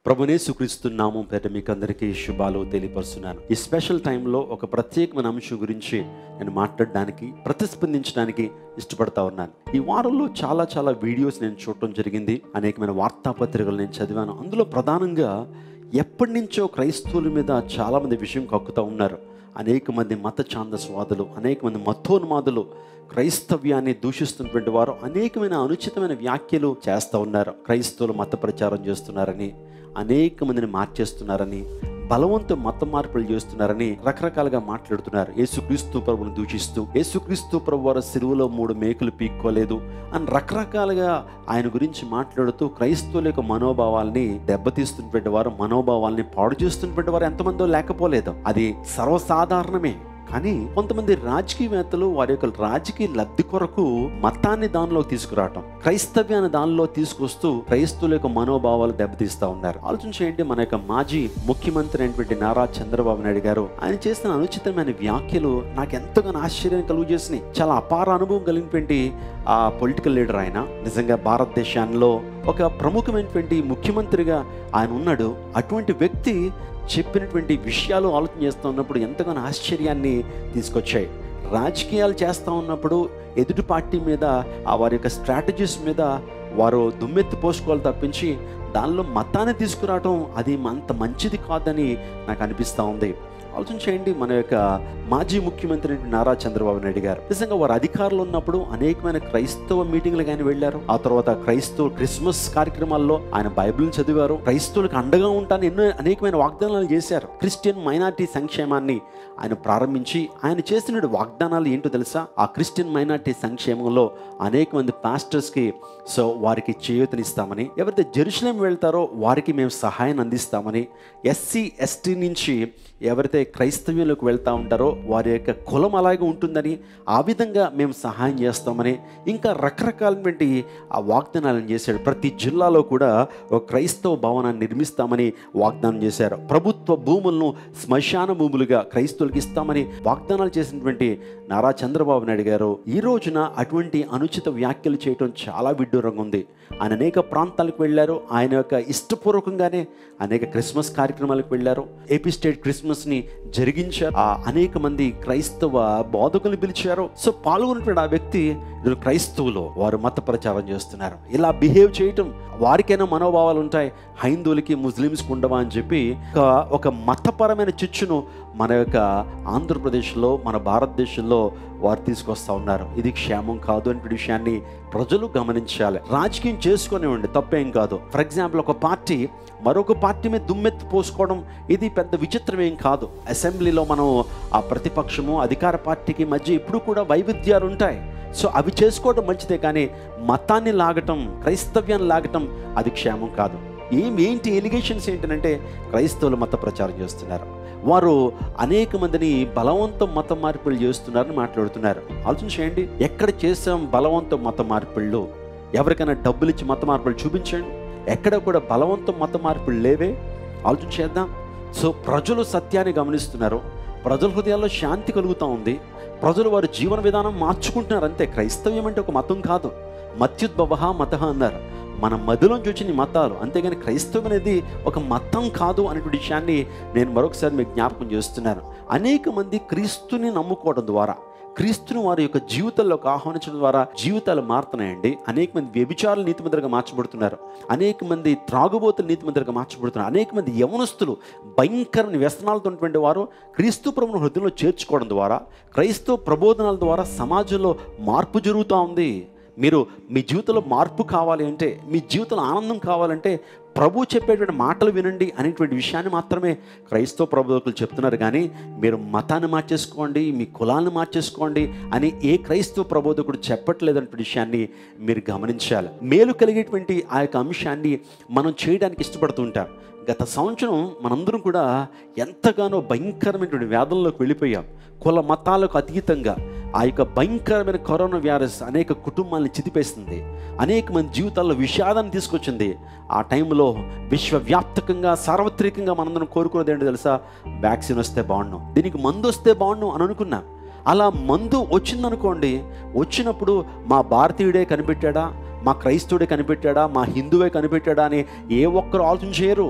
ప్రభునేసుక్రీస్తు నామం పేట మీకు అందరికీ శుభాలు తెలియపరుస్తున్నాను ఈ స్పెషల్ టైంలో ఒక ప్రత్యేకమైన అంశం గురించి నేను మాట్లాడడానికి ప్రతిస్పందించడానికి ఇష్టపడతా ఉన్నాను ఈ వారంలో చాలా చాలా వీడియోస్ నేను చూడటం జరిగింది అనేకమైన వార్తాపత్రికలు నేను చదివాను అందులో ప్రధానంగా ఎప్పటి నుంచో క్రైస్తవుల మీద చాలామంది విషయం కక్కుతూ ఉన్నారు అనేక మంది మత ఛాందస్వాదులు అనేక మంది మతోన్మాదులు క్రైస్తవ్యాన్ని దూషిస్తున్నటువంటి వారు అనేకమైన అనుచితమైన వ్యాఖ్యలు చేస్తూ ఉన్నారు క్రైస్తవులు మత ప్రచారం చేస్తున్నారని అనేక మందిని మార్చేస్తున్నారని బలవంత మత మార్పులు చేస్తున్నారని రకరకాలుగా మాట్లాడుతున్నారు యేసుక్రీస్తు ప్రభుని దూషిస్తూ యేసుక్రీస్తు ప్రభు వారు సిరువులో మూడు మేకులు పీక్కోలేదు అని రకరకాలుగా ఆయన గురించి మాట్లాడుతూ క్రైస్తవుల యొక్క మనోభావాల్ని దెబ్బతీస్తున్నటువంటి వారు మనోభావాల్ని పాడు చేస్తున్నటువంటి వారు ఎంతమందో లేకపోలేదు అది సర్వసాధారణమే కానీ కొంతమంది రాజకీయవేత్తలు వారి యొక్క రాజకీయ లబ్ధి కొరకు మతాన్ని దానిలో తీసుకురావటం క్రైస్తవ్యాన్ని దానిలో తీసుకొస్తూ క్రైస్తవుల యొక్క మనోభావాలు దెబ్బతీస్తా ఉన్నారు ఆలోచన చేయండి మన యొక్క మాజీ ముఖ్యమంత్రి అయినటువంటి నారా చంద్రబాబు నాయుడు గారు ఆయన చేసిన అనుచితమైన వ్యాఖ్యలు నాకు ఎంతగానో ఆశ్చర్యం కలుగు చేసినాయి చాలా అపార అనుభవం కలిగినటువంటి ఆ పొలిటికల్ లీడర్ ఆయన నిజంగా భారతదేశంలో ఒక ప్రముఖమైనటువంటి ముఖ్యమంత్రిగా ఆయన ఉన్నాడు అటువంటి వ్యక్తి చెప్పినటువంటి విషయాలు ఆలోచన చేస్తూ ఉన్నప్పుడు ఎంతగానో ఆశ్చర్యాన్ని తీసుకొచ్చాయి రాజకీయాలు చేస్తూ ఉన్నప్పుడు ఎదుటి పార్టీ మీద ఆ వారి యొక్క స్ట్రాటజీస్ మీద వారు దుమ్మెత్తి పోసుకోవాలి తప్పించి దానిలో మతాన్ని తీసుకురావటం అది అంత మంచిది కాదని నాకు అనిపిస్తూ ఉంది ఆలోచన చేయండి మన యొక్క మాజీ ముఖ్యమంత్రి నారా చంద్రబాబు నాయుడు గారు నిజంగా వారు అధికారులు ఉన్నప్పుడు అనేకమైన క్రైస్తవ మీటింగ్లు కానీ వెళ్ళారు ఆ తర్వాత క్రైస్తవ క్రిస్మస్ కార్యక్రమాల్లో ఆయన బైబిల్ చదివారు క్రైస్తవులకు అండగా ఉంటాను ఎన్నో అనేకమైన వాగ్దానాలు చేశారు క్రిస్టియన్ మైనార్టీ సంక్షేమాన్ని ఆయన ప్రారంభించి ఆయన చేసిన వాగ్దానాలు ఏంటో తెలుసా ఆ క్రిస్టియన్ మైనార్టీ సంక్షేమంలో అనేక మంది పాస్టర్స్కి సో వారికి చేయూతనిస్తామని ఎవరైతే జెరూసలేం వెళ్తారో వారికి మేము సహాయం అందిస్తామని ఎస్సీ ఎస్టీ నుంచి ఎవరైతే క్రైస్తవ్యంలోకి వెళ్తూ ఉంటారో వారి యొక్క కులం అలాగే ఉంటుందని ఆ విధంగా మేము సహాయం చేస్తామని ఇంకా రకరకాలటువంటి ఆ వాగ్దానాలను చేశాడు ప్రతి జిల్లాలో కూడా ఒక క్రైస్తవ భవనాన్ని నిర్మిస్తామని వాగ్దానం చేశారు ప్రభుత్వ భూములను శ్మశాన భూములుగా క్రైస్తవులకి ఇస్తామని వాగ్దానాలు చేసినటువంటి నారా చంద్రబాబు నాయుడు గారు ఈ రోజున అటువంటి అనుచిత వ్యాఖ్యలు చేయటం చాలా విడ్డూరంగా ఉంది ఆయన అనేక ప్రాంతాలకు వెళ్ళారు ఆయన యొక్క ఇష్టపూర్వకంగానే అనేక క్రిస్మస్ కార్యక్రమాలకు వెళ్ళారు ఏపీ స్టేట్ క్రిస్మస్ని జరిగించారు ఆ అనేక మంది క్రైస్తవ బోధకులు పిలిచారు సో పాల్గొన్నటువంటి ఆ వ్యక్తి ఈరోజు క్రైస్తవులు వారు మత ప్రచారం చేస్తున్నారు ఇలా బిహేవ్ చేయటం వారికైనా మనోభావాలు ఉంటాయి హైందువులకి ముస్లిమ్స్కి ఉండవా అని చెప్పి ఒక ఒక మతపరమైన చిచ్చును మన యొక్క ఆంధ్రప్రదేశ్లో మన భారతదేశంలో వారు తీసుకొస్తా ఉన్నారు ఇది క్షేమం కాదు అనే విషయాన్ని ప్రజలు గమనించాలి రాజకీయం చేసుకునేవ్వండి తప్పేం కాదు ఫర్ ఎగ్జాంపుల్ ఒక పార్టీ మరొక పార్టీ మీద దుమ్మెత్తి పోసుకోవడం ఇది పెద్ద విచిత్రం ఏం కాదు అసెంబ్లీలో మనం ఆ ప్రతిపక్షము అధికార పార్టీకి మధ్య ఇప్పుడు కూడా వైవిధ్యాలు ఉంటాయి సో అవి చేసుకోవడం మంచిదే కానీ మతాన్ని లాగటం క్రైస్తవ్యాన్ని లాగటం అది క్షేమం కాదు ఏం ఏంటి ఎలిగేషన్స్ ఏంటంటే క్రైస్తవులు మత ప్రచారం చేస్తున్నారు వారు అనేక మందిని బలవంతం మత మార్పులు చేస్తున్నారని మాట్లాడుతున్నారు ఆలోచన చేయండి ఎక్కడ చేసాం బలవంతం మత మార్పుళ్ళు ఎవరికైనా డబ్బులు ఇచ్చి మత మార్పులు చూపించండి ఎక్కడ కూడా బలవంతం మత మార్పులు లేవే ఆలోచన చేద్దాం సో ప్రజలు సత్యాన్ని గమనిస్తున్నారు ప్రజల హృదయాల్లో శాంతి కలుగుతూ ఉంది ప్రజలు వారి జీవన విధానం మార్చుకుంటున్నారు అంతే క్రైస్తవ్యం అంటే ఒక మతం కాదు మత్యుద్భవ మత అన్నారు మన మధ్యలోంచి వచ్చిన మతాలు అంతేగాని క్రైస్తవం అనేది ఒక మతం కాదు అనేటువంటి విషయాన్ని నేను మరొకసారి మీకు జ్ఞాపకం చేస్తున్నాను అనేక మంది క్రీస్తుని నమ్ముకోవడం ద్వారా క్రీస్తుని వారి యొక్క జీవితాల్లోకి ఆహ్వానించడం ద్వారా జీవితాలు మారుతున్నాయండి అనేక మంది వ్యభిచారులు నీతిమంతులుగా మార్చబడుతున్నారు అనేక మంది త్రాగుబోతులు నీతిమంతులుగా మార్చబడుతున్నారు అనేక మంది యవనస్తులు భయంకరమైన వ్యసనాలతో ఉన్నటువంటి వారు క్రీస్తు ప్రభుని హృదయంలో చేర్చుకోవడం ద్వారా క్రైస్తవ ప్రబోధనాల ద్వారా సమాజంలో మార్పు జరుగుతూ ఉంది మీరు మీ జీవితంలో మార్పు కావాలి అంటే మీ జీవితంలో ఆనందం కావాలంటే ప్రభు చెప్పేటువంటి మాటలు వినండి అనేటువంటి విషయాన్ని మాత్రమే క్రైస్తవ ప్రబోధకులు చెప్తున్నారు కానీ మీరు మతాన్ని మార్చేసుకోండి మీ కులాన్ని మార్చేసుకోండి అని ఏ క్రైస్తవ ప్రబోధకుడు చెప్పట్లేదనే విషయాన్ని మీరు గమనించాలి మేలు కలిగేటువంటి ఆ యొక్క అంశాన్ని మనం చేయడానికి ఇష్టపడుతుంటాం గత సంవత్సరం మనందరం కూడా ఎంతగానో భయంకరమైనటువంటి వ్యాధుల్లోకి వెళ్ళిపోయాం కుల మతాలకు అతీతంగా ఆ యొక్క భయంకరమైన కరోనా వైరస్ అనేక కుటుంబాలను చితిపేస్తుంది అనేక మంది జీవితాల్లో విషాదాన్ని తీసుకొచ్చింది ఆ టైంలో విశ్వవ్యాప్తకంగా సార్వత్రికంగా మనందరం కోరుకున్నది ఏంటో తెలుసా వ్యాక్సిన్ వస్తే బాగుండు దీనికి మందు వస్తే బాగుండు అని అనుకున్నా అలా మందు వచ్చిందనుకోండి వచ్చినప్పుడు మా భారతీయుడే కనిపెట్టాడా మా క్రైస్తవుడే కనిపెట్టాడా మా హిందువే కనిపెట్టాడా అని ఏ ఒక్కరు ఆలోచన చేయరు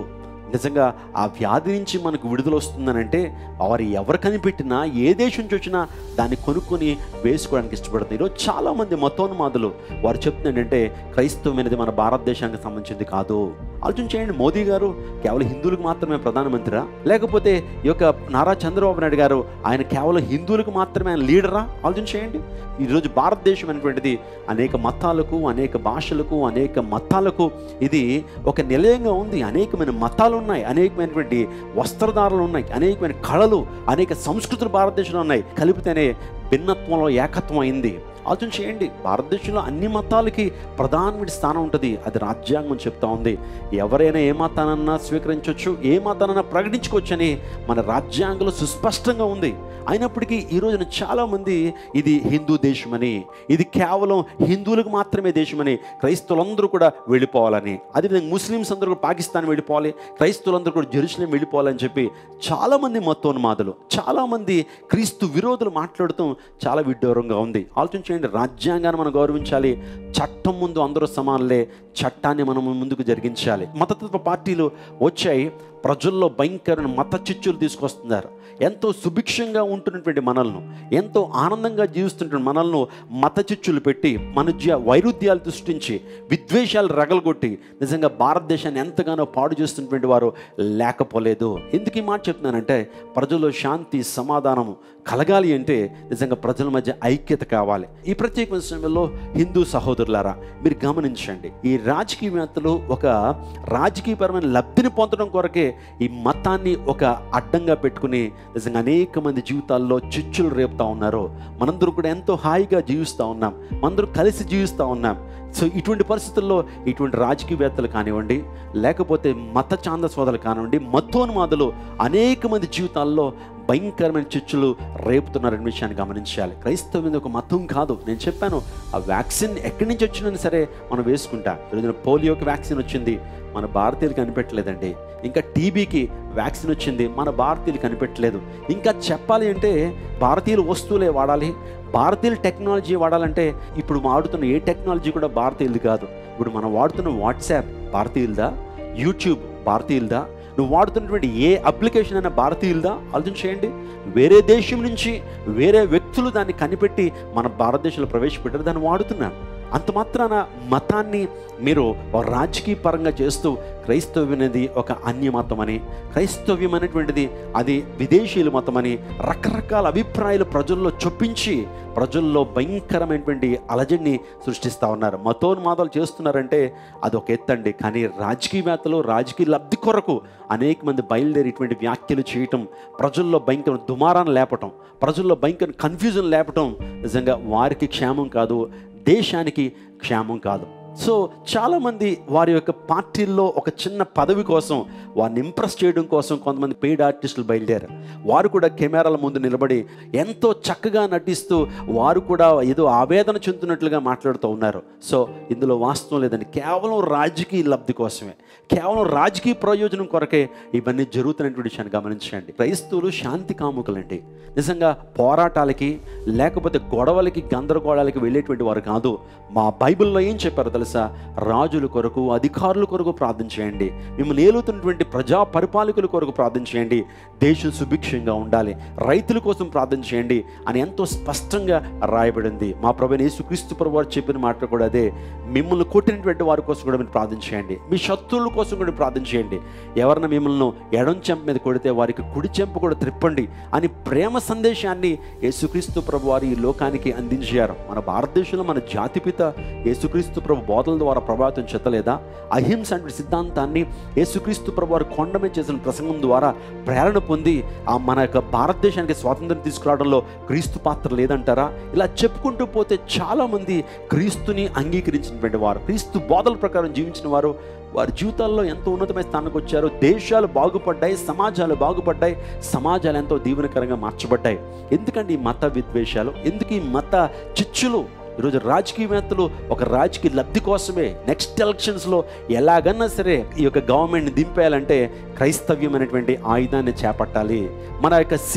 నిజంగా ఆ వ్యాధి నుంచి మనకు విడుదల వస్తుందనంటే వారు ఎవరు కనిపెట్టినా ఏ దేశం నుంచి వచ్చినా దాన్ని కొనుక్కొని వేసుకోవడానికి ఇష్టపడతారు ఈరోజు చాలామంది మతోన్మాదులు వారు చెప్తుంది ఏంటంటే క్రైస్తవం అనేది మన భారతదేశానికి సంబంధించింది కాదు ఆలోచన చేయండి మోదీ గారు కేవలం హిందువులకు మాత్రమే ప్రధానమంత్రా లేకపోతే ఈ యొక్క నారా చంద్రబాబు నాయుడు గారు ఆయన కేవలం హిందువులకు మాత్రమే ఆయన లీడరా ఆలోచన చేయండి ఈరోజు భారతదేశం అనేటువంటిది అనేక మతాలకు అనేక భాషలకు అనేక మతాలకు ఇది ఒక నిలయంగా ఉంది అనేకమైన మతాలు ఉన్నాయి అనేకమైనటువంటి వస్త్రధారలు ఉన్నాయి అనేకమైన కళలు అనేక సంస్కృతులు భారతదేశంలో ఉన్నాయి కలిపితేనే భిన్నత్వంలో ఏకత్వం అయింది ఆలోచన చేయండి భారతదేశంలో అన్ని మతాలకి ప్రధానమైన స్థానం ఉంటుంది అది రాజ్యాంగం చెప్తా ఉంది ఎవరైనా ఏ మతానన్నా స్వీకరించవచ్చు ఏ మతానన్నా ప్రకటించుకోవచ్చని మన రాజ్యాంగంలో సుస్పష్టంగా ఉంది అయినప్పటికీ ఈ రోజున చాలామంది ఇది హిందూ దేశమని ఇది కేవలం హిందువులకు మాత్రమే దేశమని క్రైస్తవులందరూ కూడా వెళ్ళిపోవాలని అదేవిధంగా ముస్లిమ్స్ అందరూ కూడా పాకిస్తాన్ వెళ్ళిపోవాలి క్రైస్తవులందరూ కూడా జెరూసలేం వెళ్ళిపోవాలని చెప్పి చాలామంది మతోన్మాదులు చాలామంది క్రీస్తు విరోధులు మాట్లాడుతూ చాలా విడ్డూరంగా ఉంది ఆలోచన చేయండి రాజ్యాంగాన్ని మనం గౌరవించాలి చట్టం ముందు అందరూ సమానులే చట్టాన్ని మనం ముందుకు జరిగించాలి మతతత్వ పార్టీలు వచ్చాయి ప్రజల్లో భయంకరమైన మత చిచ్చులు తీసుకొస్తున్నారు ఎంతో సుభిక్షంగా ఉంటున్నటువంటి మనల్ని ఎంతో ఆనందంగా జీవిస్తున్నటువంటి మనల్ని మత చిచ్చులు పెట్టి మనుజ్య వైరుధ్యాలు సృష్టించి విద్వేషాలు రగలగొట్టి నిజంగా భారతదేశాన్ని ఎంతగానో పాడు చేస్తున్నటువంటి వారు లేకపోలేదు ఎందుకు ఈ మాట చెప్తున్నానంటే ప్రజల్లో శాంతి సమాధానము కలగాలి అంటే నిజంగా ప్రజల మధ్య ఐక్యత కావాలి ఈ ప్రత్యేక సమయంలో హిందూ సహోదరులారా మీరు గమనించండి ఈ రాజకీయవేత్తలు ఒక రాజకీయపరమైన లబ్ధిని పొందడం కొరకే ఈ మతాన్ని ఒక అడ్డంగా పెట్టుకుని నిజంగా అనేక మంది జీవితాల్లో చిచ్చులు రేపుతా ఉన్నారు మనందరూ కూడా ఎంతో హాయిగా జీవిస్తూ ఉన్నాం మనందరూ కలిసి జీవిస్తూ ఉన్నాం సో ఇటువంటి పరిస్థితుల్లో ఇటువంటి రాజకీయవేత్తలు కానివ్వండి లేకపోతే మత చాంద సోదరులు కానివ్వండి మతోన్మాదులు అనేక మంది జీవితాల్లో భయంకరమైన చిచ్చులు రేపుతున్నారనే విషయాన్ని గమనించాలి క్రైస్తవం మీద ఒక మతం కాదు నేను చెప్పాను ఆ వ్యాక్సిన్ ఎక్కడి నుంచి వచ్చినా సరే మనం వేసుకుంటా ఈరోజున పోలియోకి వ్యాక్సిన్ వచ్చింది మన భారతీయులు కనిపెట్టలేదండి ఇంకా టీబీకి వ్యాక్సిన్ వచ్చింది మన భారతీయులు కనిపెట్టలేదు ఇంకా చెప్పాలి అంటే భారతీయులు వస్తువులే వాడాలి భారతీయులు టెక్నాలజీ వాడాలంటే ఇప్పుడు వాడుతున్న ఏ టెక్నాలజీ కూడా భారతీయులది కాదు ఇప్పుడు మనం వాడుతున్న వాట్సాప్ భారతీయులదా యూట్యూబ్ భారతీయులదా నువ్వు వాడుతున్నటువంటి ఏ అప్లికేషన్ అయినా భారతీయులదా ఆలోచన చేయండి వేరే దేశం నుంచి వేరే వ్యక్తులు దాన్ని కనిపెట్టి మన భారతదేశంలో ప్రవేశపెట్టారు దాన్ని వాడుతున్నారు అంత మాత్రాన మతాన్ని మీరు రాజకీయ పరంగా చేస్తూ క్రైస్తవ్యం అనేది ఒక అన్య మతం అని క్రైస్తవ్యం అనేటువంటిది అది విదేశీయుల మతం అని రకరకాల అభిప్రాయాలు ప్రజల్లో చొప్పించి ప్రజల్లో భయంకరమైనటువంటి అలజడిని సృష్టిస్తూ ఉన్నారు మతోన్మాదాలు చేస్తున్నారంటే అది ఒక ఎత్తండి కానీ రాజకీయవేత్తలు రాజకీయ లబ్ధి కొరకు అనేక మంది బయలుదేరి ఇటువంటి వ్యాఖ్యలు చేయటం ప్రజల్లో భయంకర దుమారాన్ని లేపటం ప్రజల్లో భయంకర కన్ఫ్యూజన్ లేపటం నిజంగా వారికి క్షేమం కాదు దేశానికి క్షేమం కాదు సో చాలామంది వారి యొక్క పార్టీల్లో ఒక చిన్న పదవి కోసం వారిని ఇంప్రెస్ చేయడం కోసం కొంతమంది పెయిడ్ ఆర్టిస్టులు బయలుదేరారు వారు కూడా కెమెరాల ముందు నిలబడి ఎంతో చక్కగా నటిస్తూ వారు కూడా ఏదో ఆవేదన చెందుతున్నట్లుగా మాట్లాడుతూ ఉన్నారు సో ఇందులో వాస్తవం లేదండి కేవలం రాజకీయ లబ్ధి కోసమే కేవలం రాజకీయ ప్రయోజనం కొరకే ఇవన్నీ జరుగుతున్నటువంటి విషయాన్ని గమనించండి క్రైస్తవులు శాంతి కాముకులండి నిజంగా పోరాటాలకి లేకపోతే గొడవలకి గందరగోళాలకి వెళ్ళేటువంటి వారు కాదు మా బైబిల్లో ఏం చెప్పారో తెలుసా రాజుల కొరకు అధికారుల కొరకు ప్రార్థన చేయండి మిమ్మల్ని ఏలుతున్నటువంటి ప్రజా పరిపాలకుల కొరకు ప్రార్థన చేయండి దేశం సుభిక్షంగా ఉండాలి రైతుల కోసం ప్రార్థన చేయండి అని ఎంతో స్పష్టంగా రాయబడింది మా ప్రభు యేసుక్రీస్తు ప్రభు వారు చెప్పిన మాట కూడా అదే మిమ్మల్ని కొట్టినటువంటి వారి కోసం కూడా మీరు ప్రార్థన చేయండి మీ శత్రువుల కోసం కూడా ప్రార్థన చేయండి ఎవరిన మిమ్మల్ని ఎడం చెంప మీద కొడితే వారికి కుడి చెంప కూడా త్రిప్పండి అని ప్రేమ సందేశాన్ని యేసుక్రీస్తు ప్రభు వారి ఈ లోకానికి అందించారు మన భారతదేశంలో మన జాతిపిత యేసుక్రీస్తు ప్రభు బోధల ద్వారా ప్రభావితం చెత్తలేదా అహింస అంటే సిద్ధాంతాన్ని యేసుక్రీస్తు ప్రభు వారు కొండ మీద చేసిన ప్రసంగం ద్వారా ప్రేరణ పొంది ఆ మన యొక్క భారతదేశానికి స్వాతంత్రం తీసుకురావడంలో క్రీస్తు పాత్ర లేదంటారా ఇలా చెప్పుకుంటూ పోతే చాలామంది క్రీస్తుని అంగీకరించినటువంటి వారు క్రీస్తు బోధల ప్రకారం జీవించిన వారు వారి జీవితాల్లో ఎంతో ఉన్నతమైన స్థానానికి వచ్చారు దేశాలు బాగుపడ్డాయి సమాజాలు బాగుపడ్డాయి సమాజాలు ఎంతో దీవెనకరంగా మార్చబడ్డాయి ఎందుకండి ఈ మత విద్వేషాలు ఎందుకు ఈ మత చిచ్చులు ఈరోజు రాజకీయవేత్తలు ఒక రాజకీయ లబ్ధి కోసమే నెక్స్ట్ ఎలక్షన్స్లో ఎలాగన్నా సరే ఈ యొక్క గవర్నమెంట్ని దింపేయాలంటే క్రైస్తవ్యం అనేటువంటి ఆయుధాన్ని చేపట్టాలి మన యొక్క సీఎం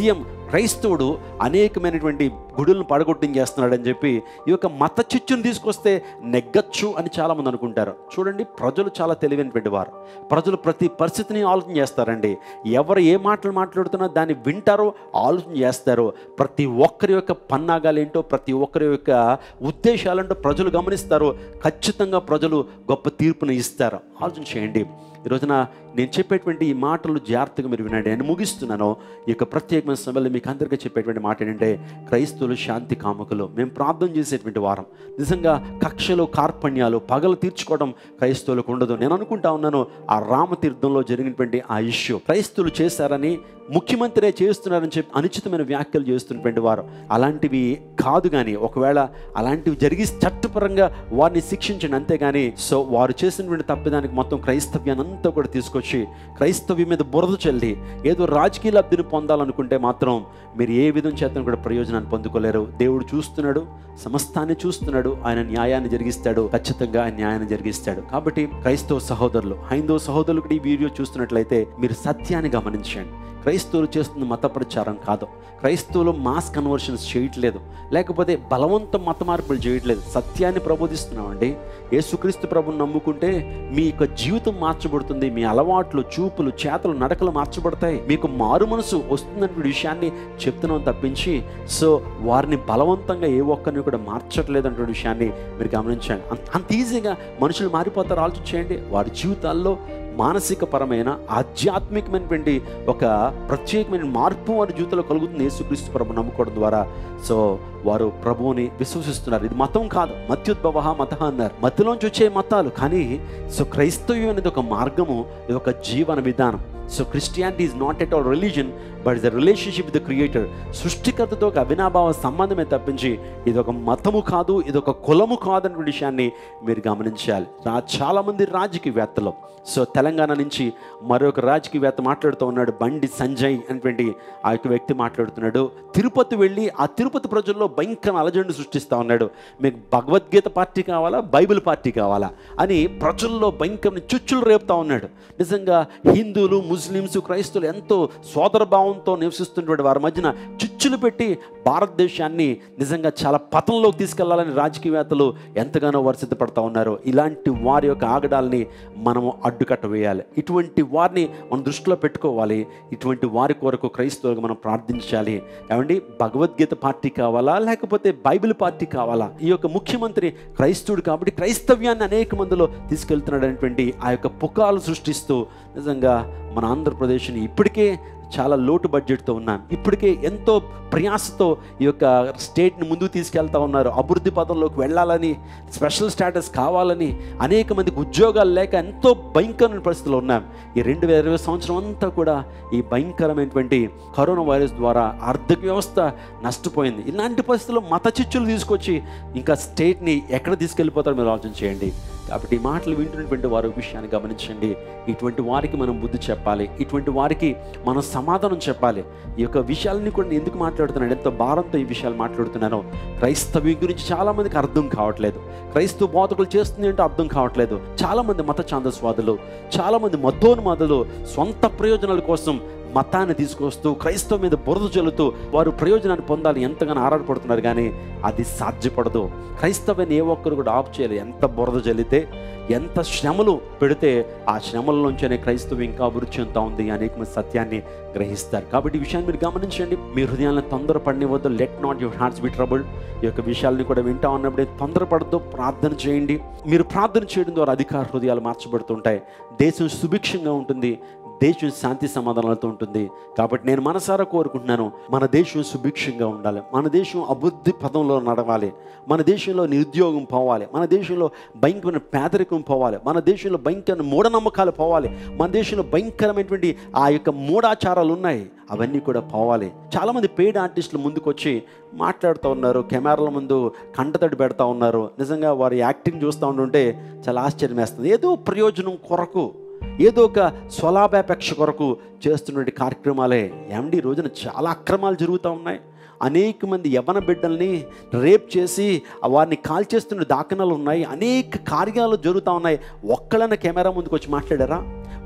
క్రైస్తవుడు అనేకమైనటువంటి గుడులను పడగొట్టించేస్తున్నాడని చెప్పి ఈ యొక్క మత చిచ్చును తీసుకొస్తే నెగ్గచ్చు అని చాలామంది అనుకుంటారు చూడండి ప్రజలు చాలా తెలివైనటువంటి వారు ప్రజలు ప్రతి పరిస్థితిని ఆలోచన చేస్తారండి ఎవరు ఏ మాటలు మాట్లాడుతున్నా దాన్ని వింటారో ఆలోచన చేస్తారో ప్రతి ఒక్కరి యొక్క పన్నాగాలు ఏంటో ప్రతి ఒక్కరి యొక్క ఉద్దేశాలేంటో ప్రజలు గమనిస్తారు ఖచ్చితంగా ప్రజలు గొప్ప తీర్పును ఇస్తారు ఆలోచన చేయండి ఈ రోజున నేను చెప్పేటువంటి ఈ మాటలు జాగ్రత్తగా మీరు వినండి నేను ముగిస్తున్నాను ఈ యొక్క ప్రత్యేకమైన సమయంలో మీకు అందరికీ చెప్పేటువంటి మాట ఏంటంటే క్రైస్తవులు శాంతి కాముకులు మేము ప్రార్థన చేసేటువంటి వారం నిజంగా కక్షలు కార్పణ్యాలు పగలు తీర్చుకోవడం క్రైస్తవులకు ఉండదు నేను అనుకుంటా ఉన్నాను ఆ రామతీర్థంలో జరిగినటువంటి ఆ ఇష్యూ క్రైస్తవులు చేశారని ముఖ్యమంత్రే చేస్తున్నారని చెప్పి అనుచితమైన వ్యాఖ్యలు చేస్తున్నటువంటి వారు అలాంటివి కాదు కానీ ఒకవేళ అలాంటివి జరిగి చట్టపరంగా వారిని శిక్షించండి అంతేగాని సో వారు చేసినటువంటి తప్పిదానికి మొత్తం క్రైస్తవ్యాన్ని అంతా కూడా తీసుకొచ్చి క్రైస్తవ్యం మీద బురద చల్లి ఏదో రాజకీయ లబ్ధిని పొందాలనుకుంటే మాత్రం మీరు ఏ విధం చేతను కూడా ప్రయోజనాన్ని పొందుకోలేరు దేవుడు చూస్తున్నాడు సమస్తాన్ని చూస్తున్నాడు ఆయన న్యాయాన్ని జరిగిస్తాడు ఖచ్చితంగా ఆయన న్యాయాన్ని జరిగిస్తాడు కాబట్టి క్రైస్తవ సహోదరులు హైందవ సహోదరులు కూడా ఈ వీడియో చూస్తున్నట్లయితే మీరు సత్యాన్ని గమనించండి క్రైస్తవులు చేస్తున్న మత ప్రచారం కాదు క్రైస్తవులు మాస్ కన్వర్షన్స్ చేయట్లేదు లేకపోతే బలవంతం మత మార్పులు చేయట్లేదు సత్యాన్ని ప్రబోధిస్తున్నామండి యేసుక్రీస్తు ప్రభుని నమ్ముకుంటే మీ యొక్క జీవితం మార్చబడుతుంది మీ అలవాట్లు చూపులు చేతలు నడకలు మార్చబడతాయి మీకు మారు మనసు వస్తుందనే విషయాన్ని చెప్తున్నాం తప్పించి సో వారిని బలవంతంగా ఏ ఒక్కరిని కూడా మార్చట్లేదు అనే విషయాన్ని మీరు గమనించండి అంత- అంత ఈజీగా మనుషులు మారిపోతారు ఆలోచన చేయండి వారి జీవితాల్లో మానసిక పరమైన ఆధ్యాత్మికమైనటువంటి ఒక ప్రత్యేకమైన మార్పు వారి జీవితంలో కలుగుతుంది యేసుక్రీస్తు ప్రభు నమ్ముకోవడం ద్వారా సో వారు ప్రభువుని విశ్వసిస్తున్నారు ఇది మతం కాదు మత్యుద్భవ మత అన్నారు మధ్యలోంచి వచ్చే మతాలు కానీ సో క్రైస్తవ్యం అనేది ఒక మార్గము ఇది ఒక జీవన విధానం so Christianity is not at all religion but is the relationship with the creator సృష్టికర్తతో ఒక అవినాభావ సంబంధమే తప్పించి ఇది ఒక మతము కాదు ఇది ఒక కులము కాదనే విషయాన్ని మీరు గమనించాలి రా చాలామంది రాజకీయవేత్తలు సో తెలంగాణ నుంచి మరొక రాజకీయవేత్త మాట్లాడుతూ ఉన్నాడు బండి సంజయ్ అనేటువంటి ఆ యొక్క వ్యక్తి మాట్లాడుతున్నాడు తిరుపతి వెళ్ళి ఆ తిరుపతి ప్రజల్లో భయంకర అలజడిని సృష్టిస్తూ ఉన్నాడు మీకు భగవద్గీత పార్టీ కావాలా బైబిల్ పార్టీ కావాలా అని ప్రజల్లో భయంకరమైన చుచ్చులు రేపుతా ఉన్నాడు నిజంగా హిందువులు ముస్లిమ్స్ క్రైస్తవులు ఎంతో సోదరభావంతో నివసిస్తున్నటువంటి వారి మధ్యన చుచ్చులు పెట్టి భారతదేశాన్ని నిజంగా చాలా పతంలోకి తీసుకెళ్లాలని రాజకీయవేత్తలు ఎంతగానో వర్షితపడతా ఉన్నారు ఇలాంటి వారి యొక్క ఆగడాల్ని మనము అడ్డుకట్ట వేయాలి ఇటువంటి వారిని మనం దృష్టిలో పెట్టుకోవాలి ఇటువంటి వారి కొరకు క్రైస్తవులకు మనం ప్రార్థించాలి ఏమండి భగవద్గీత పార్టీ కావాలా లేకపోతే బైబిల్ పార్టీ కావాలా ఈ యొక్క ముఖ్యమంత్రి క్రైస్తవుడు కాబట్టి క్రైస్తవ్యాన్ని అనేక మందిలో తీసుకెళ్తున్నాడు అనేటువంటి ఆ యొక్క పుకాలు సృష్టిస్తూ నిజంగా మన ఆంధ్రప్రదేశ్ని ఇప్పటికే చాలా లోటు బడ్జెట్తో ఉన్నాం ఇప్పటికే ఎంతో ప్రయాసతో ఈ యొక్క స్టేట్ని ముందుకు తీసుకెళ్తా ఉన్నారు అభివృద్ధి పదంలోకి వెళ్ళాలని స్పెషల్ స్టేటస్ కావాలని అనేక మందికి ఉద్యోగాలు లేక ఎంతో భయంకరమైన పరిస్థితుల్లో ఉన్నాం ఈ రెండు వేల ఇరవై సంవత్సరం అంతా కూడా ఈ భయంకరమైనటువంటి కరోనా వైరస్ ద్వారా ఆర్థిక వ్యవస్థ నష్టపోయింది ఇలాంటి పరిస్థితుల్లో మత చిచ్చులు తీసుకొచ్చి ఇంకా స్టేట్ని ఎక్కడ తీసుకెళ్ళిపోతారో మీరు ఆలోచన చేయండి కాబట్టి ఈ మాటలు వింటున్నటువంటి వారి విషయాన్ని గమనించండి ఇటువంటి వారికి మనం బుద్ధి చెప్పాలి ఇటువంటి వారికి మనం సమాధానం చెప్పాలి ఈ యొక్క విషయాలని కూడా నేను ఎందుకు మాట్లాడుతున్నాను ఎంతో భారంతో ఈ విషయాలు మాట్లాడుతున్నాను క్రైస్తవ్యం గురించి చాలామందికి అర్థం కావట్లేదు క్రైస్తవ బోధకులు చేస్తుంది ఏంటో అర్థం కావట్లేదు చాలామంది మత ఛాందస్వాదులు చాలామంది మతోన్మాదులు సొంత ప్రయోజనాల కోసం మతాన్ని తీసుకొస్తూ క్రైస్తవం మీద బురద చల్లుతూ వారు ప్రయోజనాన్ని పొందాలి ఎంతగానో ఆరాటపడుతున్నారు కానీ అది సాధ్యపడదు క్రైస్తవాన్ని ఏ ఒక్కరు కూడా ఆఫ్ చేయలేదు ఎంత బురద చల్లితే ఎంత శ్రమలు పెడితే ఆ శ్రమలలోంచనే క్రైస్తవం ఇంకా అభివృద్ధి చెందుతా ఉంది అనేక మంది సత్యాన్ని గ్రహిస్తారు కాబట్టి ఈ విషయాన్ని మీరు గమనించండి మీ హృదయాలను తొందరపడినవద్దు let not your hearts be trouble ఈ యొక్క విషయాలని కూడా వింటా ఉన్నప్పుడే తొందరపడద్దు ప్రార్థన చేయండి మీరు ప్రార్థన చేయడం ద్వారా అధికార హృదయాలు మార్చబడుతుంటాయి దేశం సుభిక్షంగా ఉంటుంది దేశం శాంతి సమాధానాలతో ఉంటుంది కాబట్టి నేను మనసారా కోరుకుంటున్నాను మన దేశం సుభిక్షంగా ఉండాలి మన దేశం అభివృద్ధి పదంలో నడవాలి మన దేశంలో నిరుద్యోగం పోవాలి మన దేశంలో భయంకరమైన పేదరికం పోవాలి మన దేశంలో భయంకరమైన మూఢనమ్మకాలు పోవాలి మన దేశంలో భయంకరమైనటువంటి ఆ యొక్క మూఢాచారాలు ఉన్నాయి అవన్నీ కూడా పోవాలి చాలామంది పెయిడ్ ఆర్టిస్టులు ముందుకు వచ్చి మాట్లాడుతూ ఉన్నారు కెమెరాల ముందు కంటతడి పెడతా ఉన్నారు నిజంగా వారి యాక్టింగ్ చూస్తూ ఉంటుంటే చాలా ఆశ్చర్యం వేస్తుంది ఏదో ప్రయోజనం కొరకు ఏదో ఒక స్వలాభాపేక్ష కొరకు చేస్తున్నటువంటి కార్యక్రమాలే ఏమండి ఈ రోజున చాలా అక్రమాలు జరుగుతూ ఉన్నాయి అనేక మంది యవన బిడ్డల్ని రేప్ చేసి వారిని కాల్ చేస్తున్న దాఖనాలు ఉన్నాయి అనేక కార్యాలు జరుగుతూ ఉన్నాయి ఒక్కళ్ళైనా కెమెరా ముందుకు వచ్చి మాట్లాడారా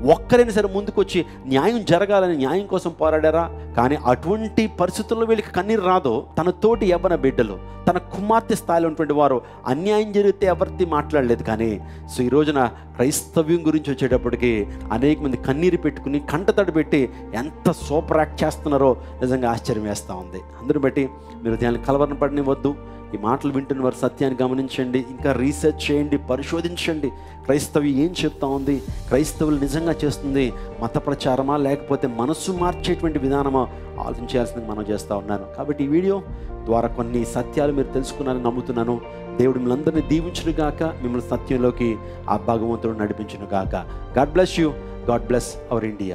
ఒక్కరైనా సరే ముందుకొచ్చి న్యాయం జరగాలని న్యాయం కోసం పోరాడారా కానీ అటువంటి పరిస్థితుల్లో వీళ్ళకి కన్నీరు రాదో తన తోటి యవ్వన బిడ్డలు తన కుమార్తె స్థాయిలో ఉన్నటువంటి వారు అన్యాయం జరిగితే ఎవరిది మాట్లాడలేదు కానీ సో ఈ రోజున క్రైస్తవ్యం గురించి వచ్చేటప్పటికి అనేక మంది కన్నీరు పెట్టుకుని కంటతడి పెట్టి ఎంత సూపర్ యాక్ట్ చేస్తున్నారో నిజంగా ఆశ్చర్యం వేస్తూ ఉంది అందుని బట్టి మీరు దాన్ని కలవరణ పడనివద్దు ఈ మాటలు వింటున్న వారు సత్యాన్ని గమనించండి ఇంకా రీసెర్చ్ చేయండి పరిశోధించండి క్రైస్తవ్యం ఏం చెప్తా ఉంది క్రైస్తవులు నిజంగా చేస్తుంది మత ప్రచారమా లేకపోతే మనస్సు మార్చేటువంటి విధానమా ఆలోచించాల్సింది మనం చేస్తూ ఉన్నాను కాబట్టి ఈ వీడియో ద్వారా కొన్ని సత్యాలు మీరు తెలుసుకున్నారని నమ్ముతున్నాను దేవుడు మిమ్మల్ని అందరినీ దీవించును గాక మిమ్మల్ని సత్యంలోకి ఆ భగవంతుడు నడిపించును గాక God bless you God bless our India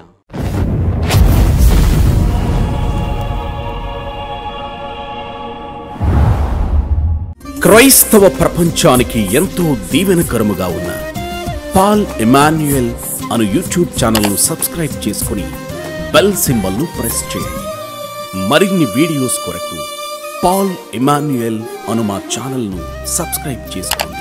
క్రైస్తవ ప్రపంచానికి ఎంతో దీవెనకరముగా ఉన్న పాల్ ఎమాన్యుయల్ అను యూట్యూబ్ ఛానల్ను సబ్స్క్రైబ్ చేసుకుని బెల్ సింబల్ను ప్రెస్ చేయండి మరిన్ని వీడియోస్ కొరకు పాల్ ఎమాన్యుయల్ అను మా ఛానల్ను సబ్స్క్రైబ్ చేసుకోండి